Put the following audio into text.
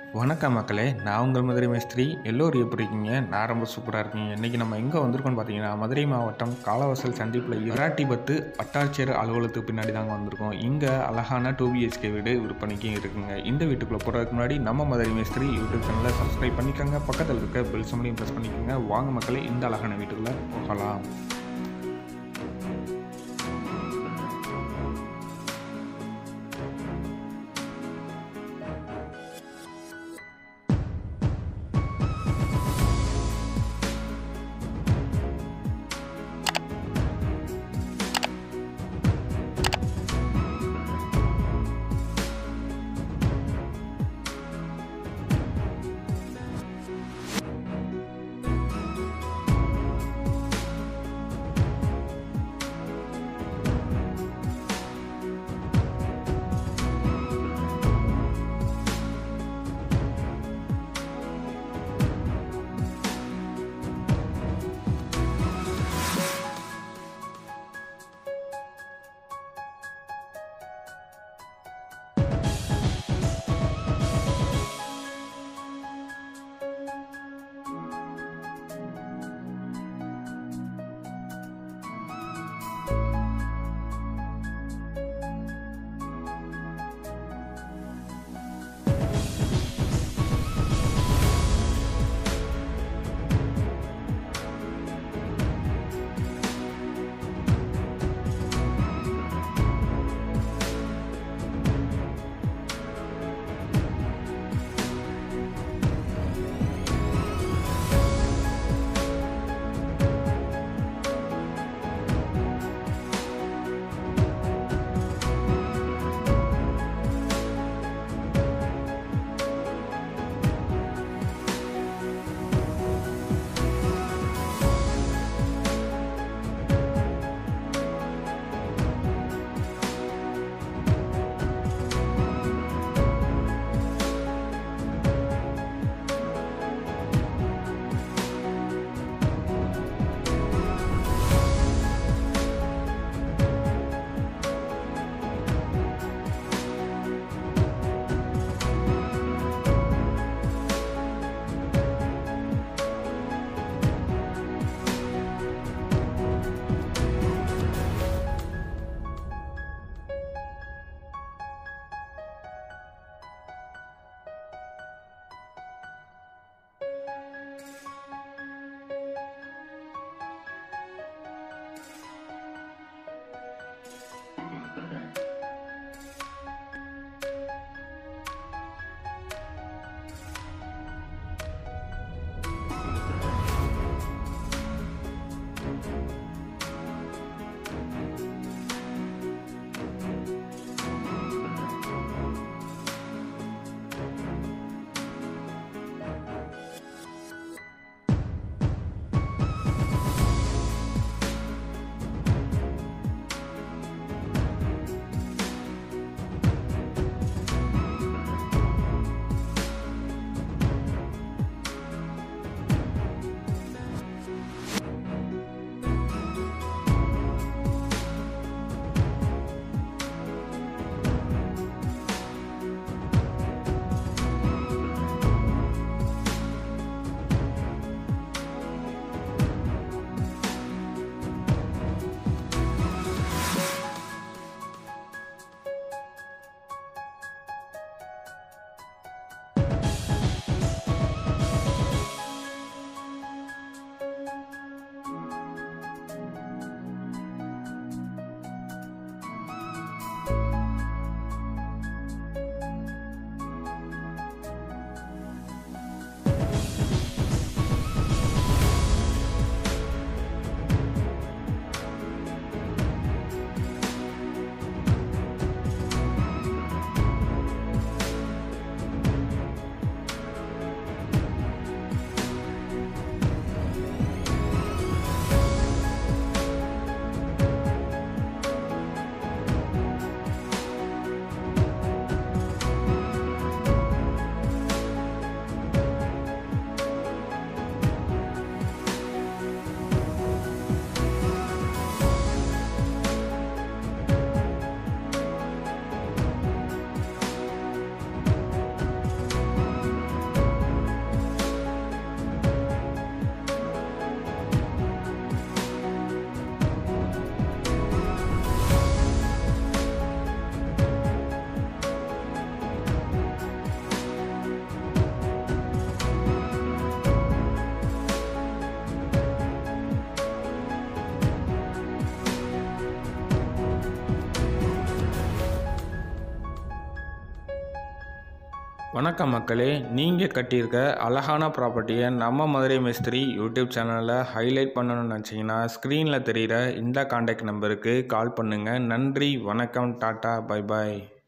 வணக்கம் மக்களே நான் உங்கள் மதுரை மேஸ்திரி எல்லோரும் எப்படி இருக்கீங்க நான் ரொம்ப சூப்பராக இருக்கீங்க இன்றைக்கி நம்ம எங்கே வந்திருக்கோம்னு பார்த்தீங்கன்னா மதுரை மாவட்டம் காலவாசல் சந்திப்பில் இராட்டிபத்து வட்டாட்சியர் அலுவலகத்துக்கு பின்னாடி தாங்க வந்திருக்கோம் இங்கே அழகான டூ பிஹெச்கே வீடு விற்பனைக்கும் இருக்குங்க இந்த வீட்டுக்குள்ளே போகிறதுக்கு முன்னாடி நம்ம மதுரை மேஸ்திரி யூடியூப் சேனலை சப்ஸ்கிரைப் பண்ணிக்கோங்க பக்கத்தில் இருக்க பெல் சம்பளையும் ப்ரெஸ் பண்ணிக்கோங்க வாங்க மக்களே இந்த அழகான வீட்டுக்குள்ளே போகலாம் வணக்கம் மக்களே நீங்கள் கட்டியிருக்க அழகான ப்ராப்பர்ட்டியை நம்ம மதுரை மேஸ்திரி யூடியூப் சேனலில் ஹைலைட் பண்ணணும்னு நினச்சிங்கன்னா ஸ்க்ரீனில் தெரிகிற இந்த காண்டாக்ட் நம்பருக்கு கால் பண்ணுங்கள் நன்றி வணக்கம் டாட்டா பை பாய்